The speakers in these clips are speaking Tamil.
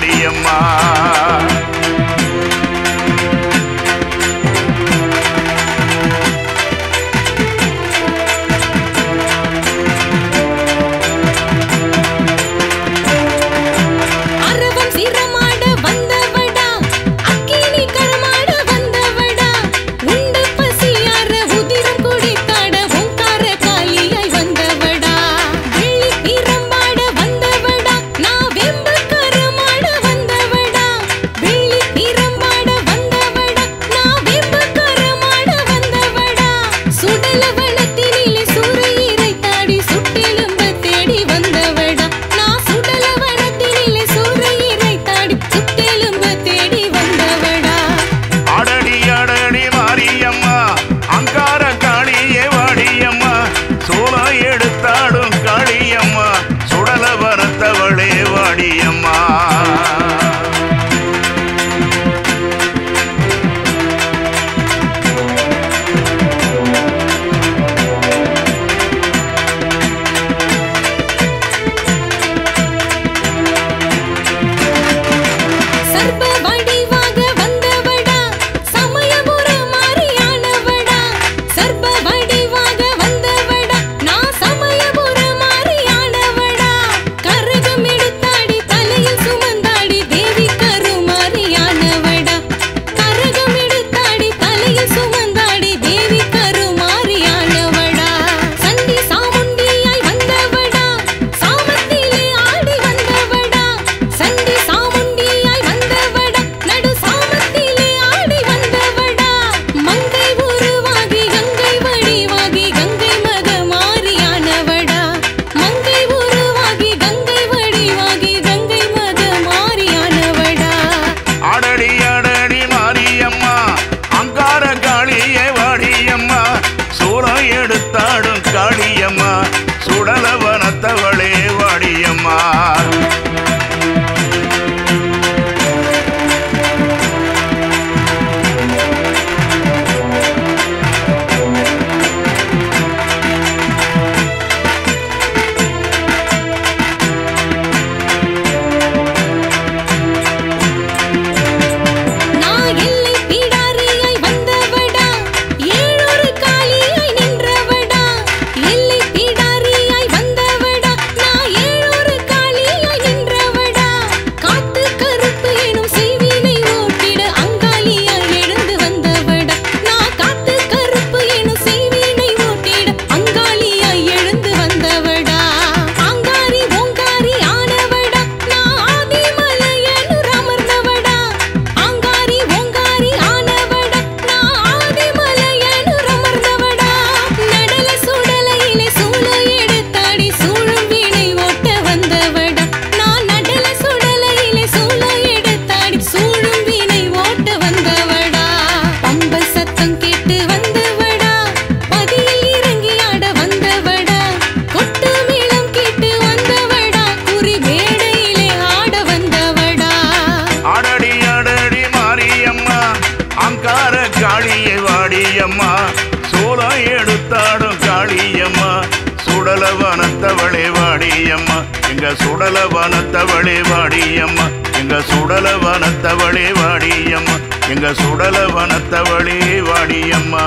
வாடியம்மா அரவம் சிரமாட வந்தவடா அக்கினி கரமாட வந்தவடா உண்டு பசியார உதிரம் குடித்தாட ஓங்கார காலியாய் வந்தவடா வெள்ளி பிரம்பாட வந்தவடா நான் வெம்பு கரமாட வந்தவடா வெள்ளி பிரம்பாட வந்தவடா நான் வெம்பு கரமாட வந்தவடா சுடல வனத்தினிலே சூரியரை தாடி சுட்டெலும்ப தேடி வந்தவடா நான் சுடல வனத்தினிலே சூரியரை தாடி சுட்டெலும்ப தேடி வந்தவடா அடடி அடடி மாரியம்மா அங்கார காளியே வாடியம்மா சூளம் எடுத்தாடும் காளியம்மா சுடல வரத்தவளே வாடியம்மா சர்ப வடிவாக வந்தவடா சமயபுர மாரியானவடா சர்ப வடிவாக வந்தவடா நான் சமயபுர மாரியானவடா கரகம் எடுத்தாடி தலையில் சுமந்தாடி தேவி கருமாரியானவடா கரகம் எடுத்தாடி தலையில் சுமந்தாடி தேவி கருமாரியானவடா சண்டி சாமுண்டியாய் வந்தவடா சாமத்திலே ஆடி வந்தவடா சண்டி சாமுண்டியாய் வந்தவடா நடு சாமத்திலே ஆடி வந்தவடா மங்கை உருவாகி கங்கை வடிவாகி கங்கை மக மாரியானவடா மங்கை உருவாகி கங்கை வடிவாகி கங்கை மக மாரியானவடா அடடி அடடி மாரியம்மா அங்கார காளியே வாடியம்மா சூளம் எடுத்தாடும் காளியம்மா சுடல வனத்தவளே வாடியம்மா நான் எல்லை பீடாரியாய் வந்தவடா ஏழொரு காளியாய் நின்றவடா எல்லை பீடாரியாய் வந்தவடா நான் ஏழொரு காளியாய் நின்றவடா காத்து கருப்பு எனும் செய்வினை ஓட்டிட அங்காளியாய் எழுந்து வந்தவடா நான் காத்து கருப்பு எனும் செய்வினை ஓட்டிட அங்காளியாய் எழுந்து வந்தவடா ஆங்காரி ஓங்காரி ஆனவடா நான் ஆதிமலையனூர் அமர்ந்தவடா ஆங்காரி ஓங்காரி ஆனவடா நான் ஆதிமலையனூர் அமர்ந்தவடா நடல சுடலையிலே சூழ எடுத்தாடி சூழும் வீணை ஓட்ட வந்தவடா நான் நடல சுடலையிலே சூழ எடுத்தாடி சூழும் வீணை ஓட்ட வந்தவடா பம்பல் சத்தம் கேட்டு வந்தவடா பதியில் இறங்கி ஆட வந்தவடா கொட்டு மேளம் கேட்டு வந்தவடா குறி மேடையிலே ஆட வந்தவடா அடடி அடடி மாரியம்மா அங்கார காளியை வாடியம்மா சூளம் எடுத்தாடும் காளியம்மா சுடல வனத்தவளே வாடியம்மா எங்க சுடல வனத்தவளே வாடியம்மா எங்க சுடல வனத்தவளே வாடியம்மா எங்க சுடல வனத்தவளே வாடியம்மா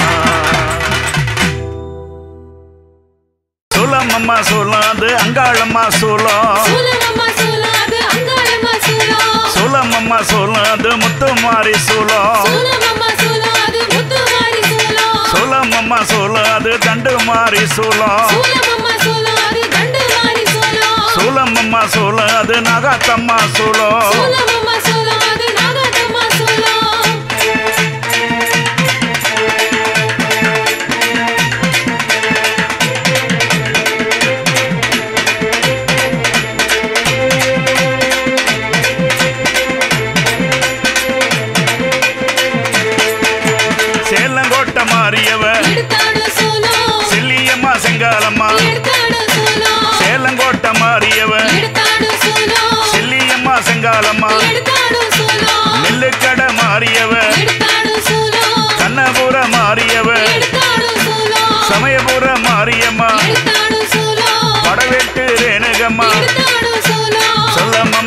சுலமம்மா சொல்லாது அங்காளம்மா சூலம் சூலமம்மா சூலாது அங்காளம்மா சூலம் சுலமம்மா சொல்லாது முத்துமாரி சூலம் சூலமம்மா சூலாது முத்துமாரி சூலம் சுலமம்மா சொல்லாது தண்டு மாறி சூலம் சூலமம்மா சூலாது தண்டுமாரி சூலம் சுலமம்மா சொல்லாது நகாத்தம்மா சூலம் சூலமம்மா சூலாது நாகதம்மா சூலம் சேலங்கோட்டை மாறியவ எடுத்தாடு சூலம் செல்லியம்மா செங்காலம்மா எடுத்தாடு சூலம் சேலங்கோட்டை மாறியவ எடுத்தாடு சூலம் செல்லியம்மா செங்காலம்மா எடுத்தாடு சூலம் நெல்லுக்கடை மாறியவ எடுத்தாடு சூலம் கண்ணபுர மாறியவ எடுத்தாடு சூலம் சமயபுர மாரியம்மா எடுத்தாடு சூலம் படவெட்டு ரேணுகம்மா எடுத்தாடு சூலம் சொல்லம்மம்மா சூலம்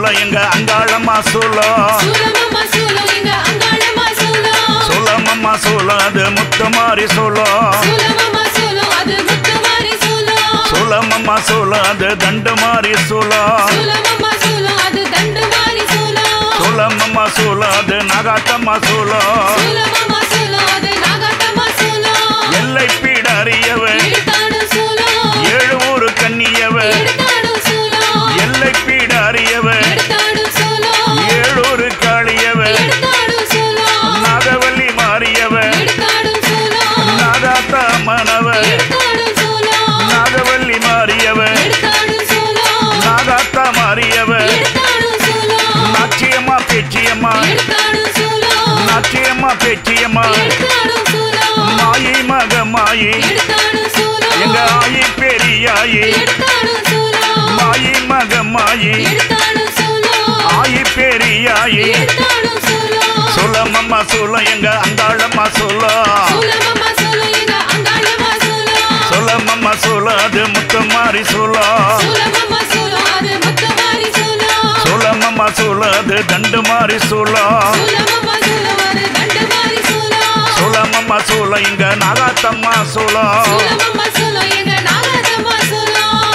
சூலம் எங்க அங்காளம்மா சூலம் சூலமம்மா சூலம் எங்க அங்காளம்மா சூலம் சூலமம்மா சூலம் அது முத்துமாரி சூலம் சூலமம்மா சூலம் அது முத்துமாரி சூலம் சூலமம்மா சூலம் அது தண்டுமாரி சூலம் சூலமம்மா சூலம் அது தண்டுமாரி சூலம் சூலமம்மா சூலம் அது நகாத்தம்மா சூலம் சூலமம்மா சூலம் அது நாகாத்தம்மா சூலம் எல்லை பீட அறியவன் எடுத்தாடும் சூலம் ஏழு ஊரு கண்ணியவன் எடுத்தாடும் சூலம் எல்லை பீட அறியவன் எடுத்தாடும் சூலம் ஏழூரு காளியவன் எடுத்தாடும் சூலம் நாகவல்லி மாறியவன் எடுத்தாடும் சூலம் நாகாத்தா மனவன் எடுத்தாடும் சூலம் நாகவல்லி மாறியவன் எடுத்தாடும் சூலம் நாகாத்தா மாறியவன் எடுத்தாடும் சூலம் நாச்சியம்மா பேச்சியம்மா எடுத்தாடும் சூலம் நாச்சியம்மா பேச்சியம்மா எடுத்தாடும் சூலம் மாயி மக மாயி எடுத்தாடும் சூலம் எங்க ஆயி பெரியாயி எடுத்தாடும் சூலம் மாயி மக மாயி எடுத்தாடும் சூலம் ஆயி பெரியாயி எடுத்தாடும் சூலம் சுலமம்மா சூலம் எங்க அங்காளம்மா சூலம் சூலமம்மா சூலம் எங்க அங்காளம்மா சூலம் சுலமம்மா சூலம் அது முத்துமாரி சூலம் சூலமம்மா சூலம் அது முத்துமாரி சூலம் சூலமம்மா சூலம் அது தண்டுமாரி சூலம் சூலமம்மா சூலம் அது தண்டுமாரி சூலம் சூலமம்மா சூலம் இங்க நாகாத்தம்மா சூலம் சூலமம்மா சூலம் எங்க நாகதம்மா சூலம்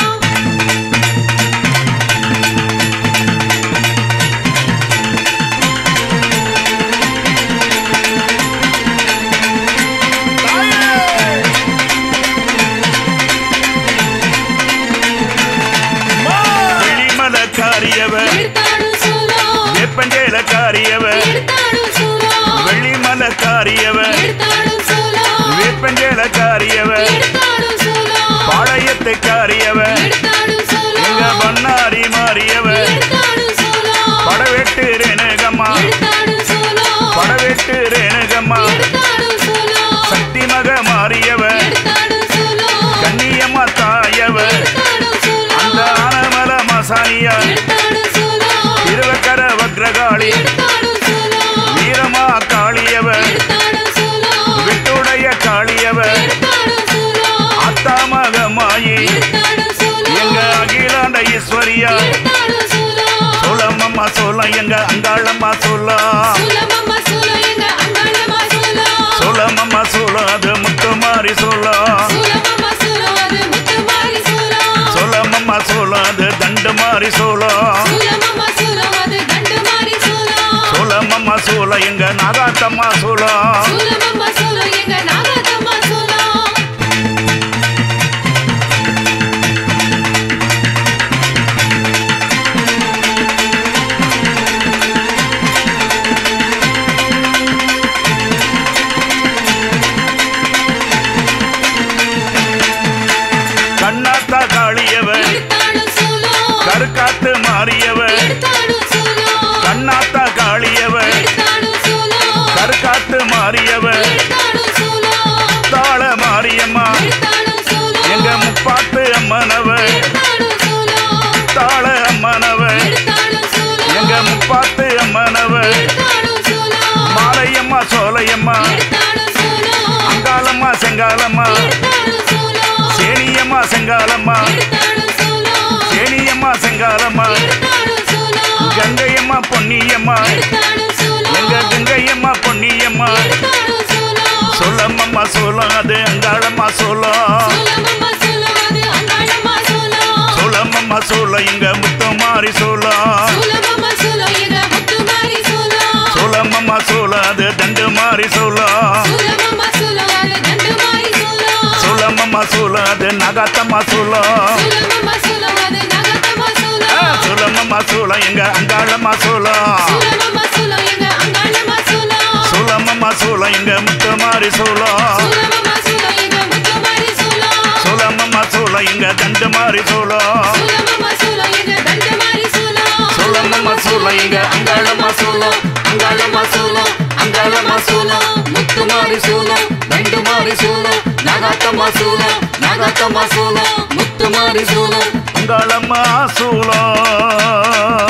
வெளிமல காரியவ எடுத்தாடும் சூலம் வேப்பஞ்சேல காரியவ எடுத்தாடும் சூலம் வெள்ளிமல காரியவ எடுத்தாடும் சூலம் வேப்பஞ்சேல காரியவ எடுத்தாடும் சூலம் பாளையத்தை காரியவ எடுத்தாடும் எங்க சூலம் பண்ணாரி மாறியவ எடுத்தாடும் சூலம் படவெட்டு ரேணுகம்மா எடுத்தாடும் சூலம் படவெட்டு ரேணுகம்மா எடுத்தாடும் சூலம் சக்தி மக மாறியவ எடுத்தாடும் சூலம் கண்ணியம்மா தாயவ எடுத்தாடும் அந்த சூலம் ஆனமல மசானியா எடுத்தாடும் சூலம் திருவக்கர வக்ரகாளி எடுத்தாடும் சூலம் வீரமா காளியவ எடுத்தாடும் சூலம் விட்டுடைய காளியவ எடுத்தாடும் சூலம் அத்தாமக மாயி எடுத்தாடும் சூலம் எங்க அகிலாண்ட ஈஸ்வரியா எடுத்தாடும் சூலம் சோளமம்மா சோளம் எங்க அங்காளம்மா சோளம் சூலமம்மா சூலம் எங்க அங்காளம்மா சூலம் சோளமம்மா சோளம் அது முத்துமாரி சோளம் சூலமம்மா சூலம் அது முத்துமாரி சூலம் சோளமம்மா சோளம் அது தண்டுமாரி சோளம் சூலமம்மா சூலம் அது தண்டுமாரி சூலம் சோளமம்மா சோளம் எங்க நாகாத்தம்மா சோளம் சூலமம்மா சூலம் எங்க நாகதம்மா சூலம் கண்ணாத்தா காளியவ எடுத்தாடும் சூலம் கருக்காத்து மாறியவ எடுத்தாடும் சூலம் கண்ணாத்தா காளியவ எடுத்தாடும் சூலம் கருக்காத்து மாறியவ எடுத்தாடும் சூலம் தாள மாரியம்மா எடுத்தாடும் சூலம் எங்க முப்பாத்து அம்மனவ எடுத்தாடும் சூலம் தாள அம்மனவ எடுத்தாடும் சூலம் எங்க முப்பாத்து அம்மனவ எடுத்தாடும் சூலம் மாலையம்மா சோலையம்மா எடுத்தாடும் சூலம் அங்காளம்மா செங்காலம்மா எடுத்தாடும் சூலம் சேனியம்மா செங்காலம்மா எடுத்தாடும் சூலம் சேனியம்மா செங்காலம்மா எடுத்தாடும் சூலம் கங்கையம்மா பொன்னியம்மா எடுத்தாடும் சூலம் எங்க கங்கையம்மா பொன்னியம்மா எடுத்தாடும் சூலம் சொல்லம்மம்மா சோளம் அது அங்காளம்மா சோளம் சூலமம்மா சூலம் அது அங்காளம்மா சூலம் சோளம்மம்மா சோளம் இங்க முத்துமாரி சோளம் சூலமம்மா சூலம் எங்க முத்துமாரி சூலம் சோளம்மம்மா சோளம் அது தண்டு மாறி சோளம் சூலமம்மா சூலம் அது தண்டுமாரி சூலம் சோளம்மம்மா சோளம் அது நகாத்தம்மா சோளம் சூலமம்மா சூலம் அது நகத்தம்மா ஆ, சூலம் சோளம்மம்மா சோளம் எங்க அங்காளம்மா சோளம் சூலமம்மா சூலம் எங்க அங்காளம்மா சூலம் சோளம்மம்மா சோளம் எங்க முத்துமாரி சோளம் சூலமம்மா சூலம் எங்க முத்துமாரி சூலம் சோளம்மம்மா சோளம் எங்க தண்டு மாறி சோளம் சூலமம்மா சூலம் எங்க தண்டுமாரி சூலம் சோளம்மம்மா சோளம் எங்க அங்காளம்மா சோளம் அங்காளம்மா சோளம் அங்காளம்மா சோளம் முத்துமாரி சோளம் தண்டு மாறி சோளம் நகாத்தம்மா சோளம் நகாத்தம்மா சோளம் முத்துமாரி சோளம் அங்காளம்மா சோளம்